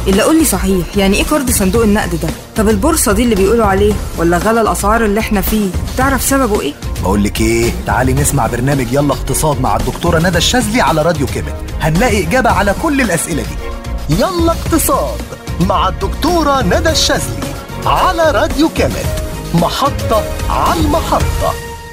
اللي قول لي صحيح يعني ايه قرض صندوق النقد ده طب البورصه دي اللي بيقولوا عليه ولا غلا الاسعار اللي احنا فيه تعرف سببه ايه بقول لك ايه تعالي نسمع برنامج يلا اقتصاد مع الدكتوره ندى الشاذلي على راديو كيمت هنلاقي اجابه على كل الاسئله دي يلا اقتصاد مع الدكتوره ندى الشاذلي على راديو كيمت محطه على المحطه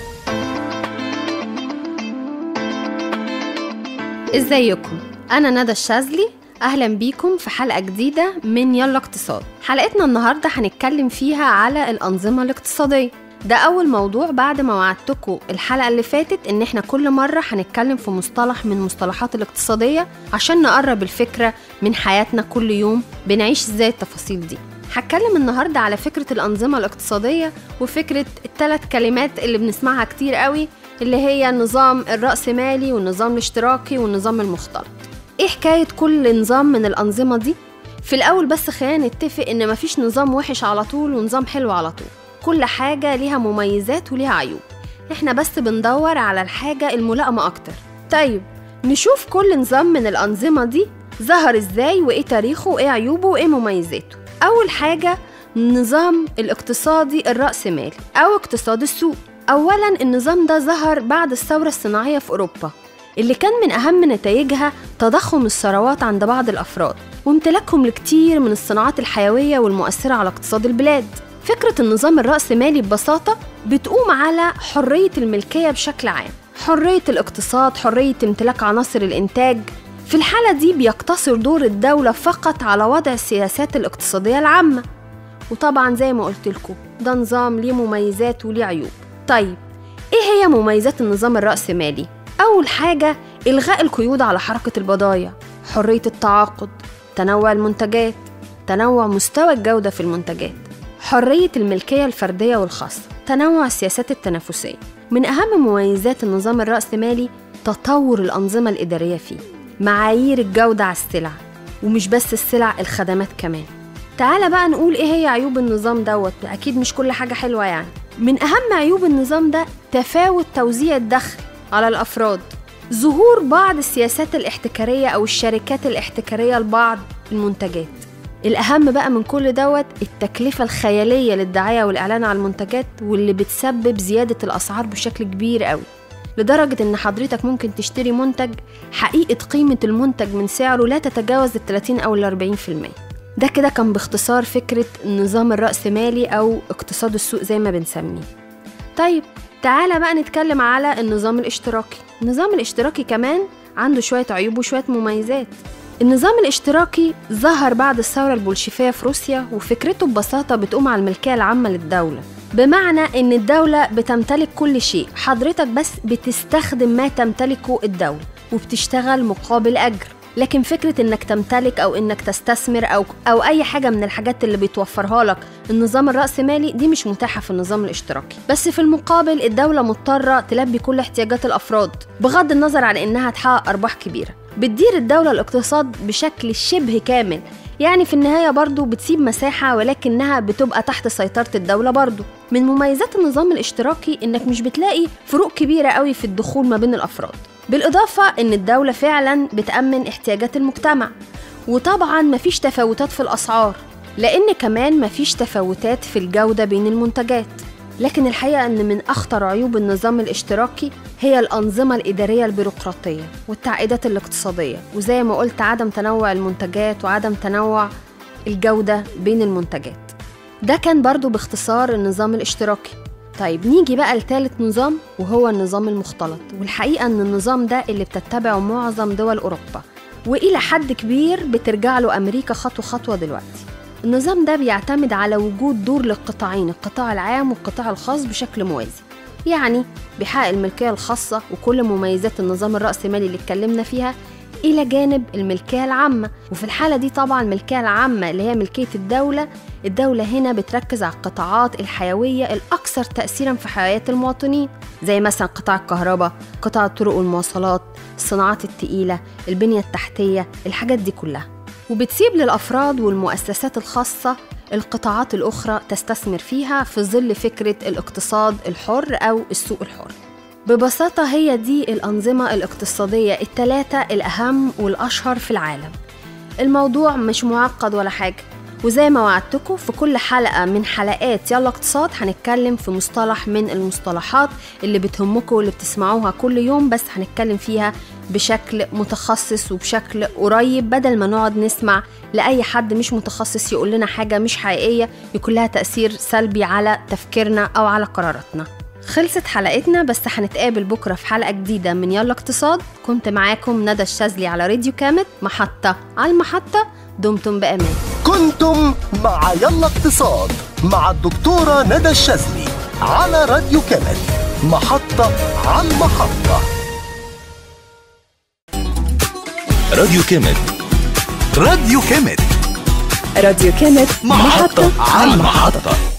ازيكم انا ندى الشاذلي اهلا بيكم في حلقه جديده من يلا اقتصاد حلقتنا النهارده هنتكلم فيها على الانظمه الاقتصاديه ده اول موضوع بعد ما وعدتكم الحلقه اللي فاتت ان احنا كل مره هنتكلم في مصطلح من مصطلحات الاقتصاديه عشان نقرب الفكره من حياتنا كل يوم بنعيش ازاي التفاصيل دي هتكلم النهارده على فكره الانظمه الاقتصاديه وفكره الثلاث كلمات اللي بنسمعها كتير قوي اللي هي النظام الرأسمالي والنظام الاشتراكي والنظام المختلط ايه حكاية كل نظام من الأنظمة دي؟ في الأول بس خلينا نتفق إن مفيش نظام وحش على طول ونظام حلو على طول كل حاجة ليها مميزات وليها عيوب احنا بس بندور على الحاجة الملائمة أكتر طيب نشوف كل نظام من الأنظمة دي ظهر ازاي وايه تاريخه وايه عيوبه وايه مميزاته أول حاجة النظام الاقتصادي الرأسمالي أو اقتصاد السوق أولا النظام ده ظهر بعد الثورة الصناعية في أوروبا اللي كان من أهم نتائجها تضخم الثروات عند بعض الأفراد وامتلاكهم لكتير من الصناعات الحيوية والمؤثرة على اقتصاد البلاد فكرة النظام الرأسمالي ببساطة بتقوم على حرية الملكية بشكل عام حرية الاقتصاد حرية امتلاك عناصر الإنتاج في الحالة دي بيقتصر دور الدولة فقط على وضع السياسات الاقتصادية العامة وطبعا زي ما قلت لكم ده نظام ليه مميزات وليه عيوب طيب ايه هي مميزات النظام الرأسمالي؟ أول حاجة إلغاء القيود على حركة البضائع حرية التعاقد تنوع المنتجات تنوع مستوى الجودة في المنتجات حرية الملكية الفردية والخاصة تنوع السياسات التنافسية من أهم مميزات النظام الرأسمالي تطور الأنظمة الإدارية فيه معايير الجودة على السلع ومش بس السلع الخدمات كمان تعالى بقى نقول ايه هي عيوب النظام دوت اكيد مش كل حاجة حلوة يعني من أهم عيوب النظام ده تفاوت توزيع الدخل على الأفراد ظهور بعض السياسات الاحتكارية أو الشركات الاحتكارية لبعض المنتجات الأهم بقى من كل دوت التكلفة الخيالية للدعاية والإعلان على المنتجات واللي بتسبب زيادة الأسعار بشكل كبير قوي لدرجة إن حضرتك ممكن تشتري منتج حقيقة قيمة المنتج من سعره لا تتجاوز ال 30 أو ال 40% ده كده كان باختصار فكرة النظام الرأسمالي أو اقتصاد السوق زي ما بنسميه طيب تعالى بقى نتكلم على النظام الاشتراكي النظام الاشتراكي كمان عنده شوية عيوب وشوية مميزات النظام الاشتراكي ظهر بعد الثورة البولشيفية في روسيا وفكرته ببساطة بتقوم على الملكية العامة للدولة بمعنى ان الدولة بتمتلك كل شيء حضرتك بس بتستخدم ما تمتلكه الدولة وبتشتغل مقابل أجر لكن فكرة انك تمتلك او انك تستثمر او او اي حاجة من الحاجات اللي بيتوفرها لك النظام الرأسمالي دي مش متاحة في النظام الاشتراكي بس في المقابل الدولة مضطرة تلبي كل احتياجات الافراد بغض النظر عن انها تحقق ارباح كبيرة بتدير الدولة الاقتصاد بشكل شبه كامل يعني في النهاية برضو بتسيب مساحة ولكنها بتبقى تحت سيطرة الدولة برضو من مميزات النظام الاشتراكي انك مش بتلاقي فروق كبيرة قوي في الدخول ما بين الافراد بالإضافة إن الدولة فعلا بتأمن احتياجات المجتمع وطبعا مفيش تفاوتات في الأسعار لأن كمان مفيش تفاوتات في الجودة بين المنتجات لكن الحقيقة أن من أخطر عيوب النظام الاشتراكي هي الأنظمة الإدارية البيروقراطية والتعقيدات الاقتصادية وزي ما قلت عدم تنوع المنتجات وعدم تنوع الجودة بين المنتجات ده كان برضو باختصار النظام الاشتراكي طيب نيجي بقى لثالث نظام وهو النظام المختلط والحقيقة أن النظام ده اللي بتتبعه معظم دول أوروبا وإلى حد كبير بترجع له أمريكا خطوة خطوة دلوقتي النظام ده بيعتمد على وجود دور للقطاعين القطاع العام والقطاع الخاص بشكل موازي يعني بيحقق الملكية الخاصة وكل مميزات النظام الرأسمالي اللي اتكلمنا فيها إلى جانب الملكية العامة وفي الحالة دي طبعا الملكية العامة اللي هي ملكية الدولة الدولة هنا بتركز على القطاعات الحيوية الأكثر تأثيرا في حياة المواطنين زي مثلا قطاع الكهرباء قطاع الطرق والمواصلات الصناعات التقيلة البنية التحتية الحاجات دي كلها وبتسيب للأفراد والمؤسسات الخاصة القطاعات الأخرى تستثمر فيها في ظل فكرة الاقتصاد الحر أو السوق الحر ببساطة هي دي الأنظمة الاقتصادية الثلاثة الأهم والأشهر في العالم الموضوع مش معقد ولا حاجة وزي ما وعدتكم في كل حلقة من حلقات يلا اقتصاد هنتكلم في مصطلح من المصطلحات اللي بتهمكم واللي بتسمعوها كل يوم بس هنتكلم فيها بشكل متخصص وبشكل قريب بدل ما نقعد نسمع لأي حد مش متخصص يقول لنا حاجة مش حقيقية يكون لها تأثير سلبي على تفكيرنا أو على قراراتنا خلصت حلقتنا بس هنتقابل بكرة في حلقة جديدة من يلا اقتصاد كنت معاكم ندى الشاذلي على راديو كامت محطة على المحطة دمتم بأمان كنتم مع يلا اقتصاد مع الدكتورة ندى الشاذلي على راديو كامل محطة عن محطة راديو كامل راديو كامل راديو كانت محطة عن محطة